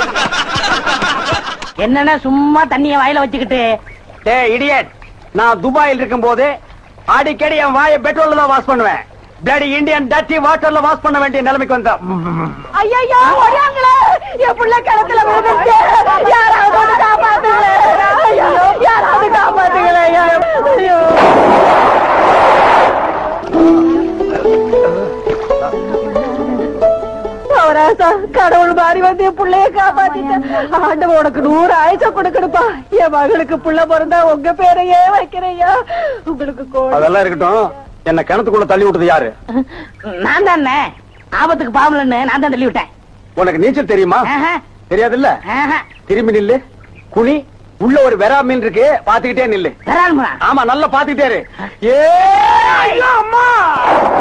என்னன்னா சும்மா தண்ணிய வாயில வச்சுக்கிட்டு டே இடியட் நான் துபாயில் இருக்கும் போது அடிக்கடி என் வாயை பெட்ரோல்ல தான் வாஷ் பண்ணுவேன் பிளடி இந்தியன் டட்டி வாட்டர்ல வாஷ் பண்ண வேண்டிய நிலைமைக்கு வந்தேன் ஐயா ஓடியாங்களே என் புள்ள கிணத்துல விழுந்துச்சு யாராவது வந்து காப்பாத்துங்களே ஐயோ, யாராவது காப்பாத்துங்களே ஐயோ அவராசா கடவுள் மாதிரி வந்து என் புள்ளைய காப்பாத்திட்டேன் ஆண்டவன் உனக்கு நூறு ஆயுச கொடுக்கணுப்பா என் மகளுக்கு புள்ள பிறந்தா உங்க பேரையே வைக்கிறையா உங்களுக்கு கோடி அதெல்லாம் இருக்கட்டும் என்ன கிணத்துக்குள்ள தள்ளி விட்டது யாரு நான் தானே ஆபத்துக்கு பாவலன்னு நான் தான் தள்ளி விட்டேன் உனக்கு நீச்சல் தெரியுமா ஆஹா, தெரியாதுல்ல ஆஹா. திரும்பி நில்லு குனி உள்ள ஒரு வெறா மீன் இருக்கு பாத்துக்கிட்டே நில்லு வரானுங்களா ஆமா நல்லா பாத்துக்கிட்டே இரு ஏ ஐயோ, அம்மா